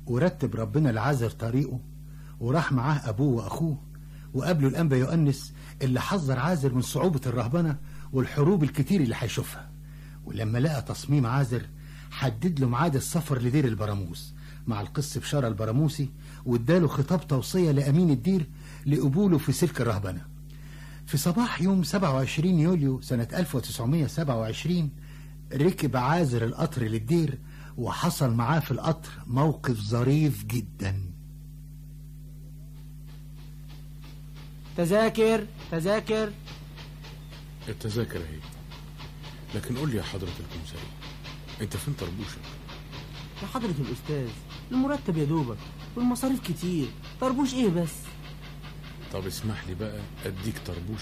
ورتب ربنا العازر طريقه وراح معاه أبوه وأخوه وقابلوا الأنبا يؤنس اللي حذر عازر من صعوبة الرهبنة والحروب الكتير اللي هيشوفها ولما لقى تصميم عازر حدد له ميعاد السفر لدير البراموس مع القس بشارة البراموسي واداله خطاب توصية لأمين الدير لقبوله في سلك الرهبنة في صباح يوم 27 يوليو سنة 1927 ركب عازر القطر للدير وحصل معاه في القطر موقف ظريف جدا تذاكر تذاكر التذاكر اهي لكن قول لي يا حضرة الكمساري انت فين طربوشك يا حضرة الأستاذ المرتب يا دوبك والمصاريف كتير طربوش إيه بس طب اسمح لي بقى اديك طربوش